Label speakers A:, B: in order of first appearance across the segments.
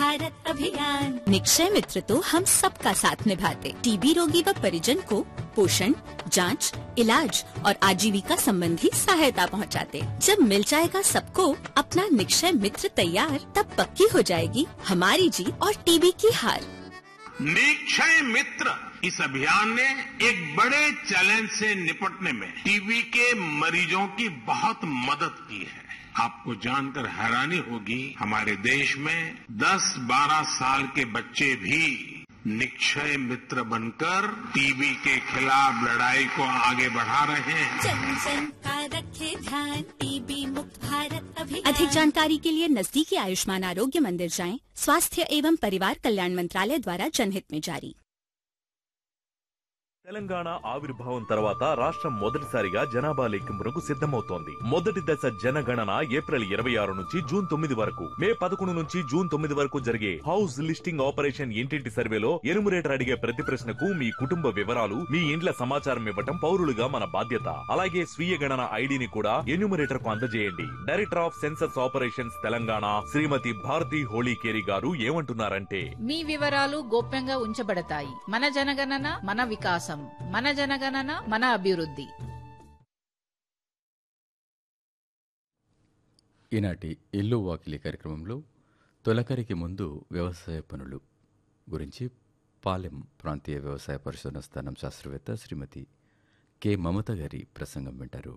A: भारत अभियान निक्षय मित्र तो हम सबका साथ निभाते टीबी रोगी व परिजन को पोषण जांच, इलाज और आजीविका संबंधी सहायता पहुंचाते। जब मिल जाएगा सबको अपना निक्षय मित्र तैयार तब पक्की हो जाएगी हमारी जीत और टीबी की हार
B: निक्षय मित्र इस अभियान ने एक बड़े चैलेंज से निपटने में टीबी के मरीजों की बहुत मदद की है आपको जानकर हैरानी होगी हमारे देश में 10-12 साल के बच्चे भी निक्षय मित्र बनकर टीबी के खिलाफ लड़ाई को आगे बढ़ा रहे हैं
A: जन जन का रखे ध्यान टीबी मुक्त भारत अभियान अधिक जानकारी के लिए नजदीकी आयुष्मान आरोग्य मंदिर जाएं स्वास्थ्य एवं परिवार कल्याण मंत्रालय द्वारा जनहित में जारी
C: తెలంగాణ ఆవిర్భావం తర్వాత రాష్ట్రం మొదటిసారిగా జనాభా లెక్కింపునకు సిద్ధమవుతోంది మొదటి దశ జనగణన ఏప్రిల్ ఇరవై ఆరు నుంచి జూన్ తొమ్మిది వరకు మే పదకొండు నుంచి జూన్ తొమ్మిది వరకు జరిగే హౌస్ లిస్టింగ్ ఆపరేషన్ ఇంటింటి సర్వేలో ఎనుమరేటర్ అడిగే ప్రతి ప్రశ్నకు మీ కుటుంబ వివరాలు మీ ఇండ్ల సమాచారం ఇవ్వటం పౌరులుగా మన బాధ్యత అలాగే స్వీయ గణన ఐడిని కూడా ఎన్యూమరేటర్ కు అందజేయండి director of census operations Telangana Shrimati Bharathi Holikeri garu ఏమంటున్నారంటే
D: మీ వివరాలు గోప్యంగా ఉంచబడతాయి మన జనగణన మన వికాసం మన జనగణన మన అభివృద్ధి
E: ఈనాటి ఇల్లు వాకిలి కార్యక్రమంలో తొలకరికి ముందు వ్యవసాయ పనులు గురించి పాలెం ప్రాంతీయ వ్యవసాయ పరిశోధన స్థానం శాస్త్రవేత్త శ్రీమతి కె మమత గారి ప్రసంగం వింటారు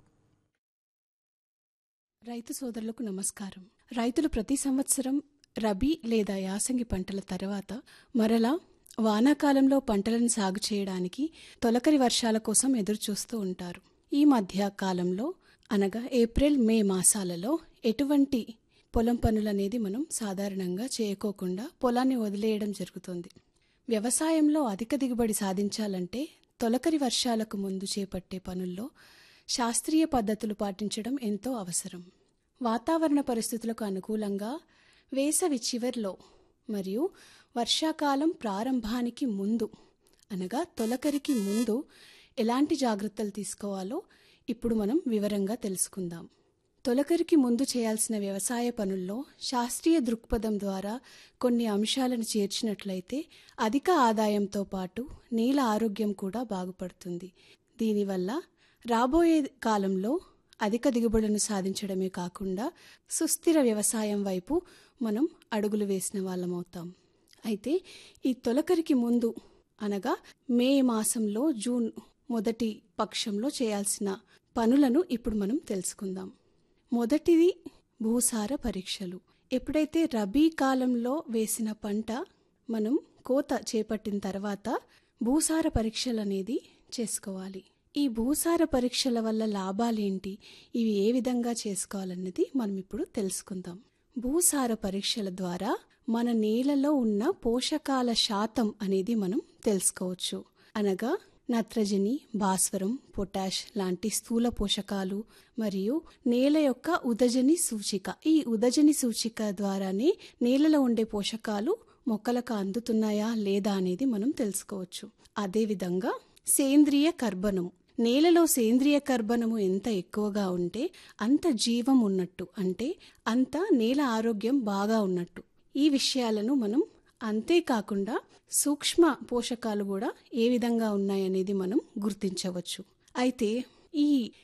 F: రైతు సోదరులకు నమస్కారం రైతులు ప్రతి సంవత్సరం రబీ లేదా యాసంగి పంటల తర్వాత మరలా వానాకాలంలో పంటలను సాగు చేయడానికి తొలకరి వర్షాల కోసం ఎదురుచూస్తూ ఉంటారు ఈ మధ్య కాలంలో అనగా ఏప్రిల్ మే మాసాలలో ఎటువంటి పొలం పనులనేది మనం సాధారణంగా చేయకోకుండా పొలాన్ని వదిలేయడం జరుగుతుంది వ్యవసాయంలో అధిక దిగుబడి సాధించాలంటే తొలకరి వర్షాలకు ముందు చేపట్టే పనుల్లో శాస్త్రీయ పద్ధతులు పాటించడం ఎంతో అవసరం వాతావరణ పరిస్థితులకు అనుకూలంగా వేసవి చివర్లో మరియు వర్షాకాలం ప్రారంభానికి ముందు అనగా తొలకరికి ముందు ఎలాంటి జాగ్రత్తలు తీసుకోవాలో ఇప్పుడు మనం వివరంగా తెలుసుకుందాం తొలకరికి ముందు చేయాల్సిన వ్యవసాయ పనుల్లో శాస్త్రీయ దృక్పథం ద్వారా కొన్ని అంశాలను చేర్చినట్లయితే అధిక ఆదాయంతో పాటు నేల ఆరోగ్యం కూడా బాగుపడుతుంది దీనివల్ల రాబోయే కాలంలో అధిక దిగుబడులను సాధించడమే కాకుండా సుస్థిర వ్యవసాయం వైపు మనం అడుగులు వేసిన వాళ్ళమవుతాం అయితే ఈ తొలకరికి ముందు అనగా మే మాసంలో జూన్ మొదటి పక్షంలో చేయాల్సిన పనులను ఇప్పుడు మనం తెలుసుకుందాం మొదటిది భూసార పరీక్షలు ఎప్పుడైతే రబీ కాలంలో వేసిన పంట మనం కోత చేపట్టిన తర్వాత భూసార పరీక్షలు అనేది చేసుకోవాలి ఈ భూసార పరీక్షల వల్ల లాభాలేంటి ఇవి ఏ విధంగా చేసుకోవాలన్నది మనం ఇప్పుడు తెలుసుకుందాం భూసార పరీక్షల ద్వారా మన నేలలో ఉన్న పోషకాల శాతం అనేది మనం తెలుసుకోవచ్చు అనగా నత్రజని భాస్వరం పొటాష్ లాంటి స్థూల పోషకాలు మరియు నేల యొక్క ఉదజని సూచిక ఈ ఉదజని సూచిక ద్వారానే నేలలో ఉండే పోషకాలు మొక్కలకు అందుతున్నాయా లేదా అనేది మనం తెలుసుకోవచ్చు అదేవిధంగా సేంద్రియ కర్బనం నేలలో సేంద్రియ కర్బనము ఎంత ఎక్కువగా ఉంటే అంత జీవం ఉన్నట్టు అంటే అంత నేల ఆరోగ్యం బాగా ఉన్నట్టు ఈ విషయాలను మనం అంతేకాకుండా సూక్ష్మ పోషకాలు కూడా ఏ విధంగా ఉన్నాయనేది మనం గుర్తించవచ్చు అయితే ఈ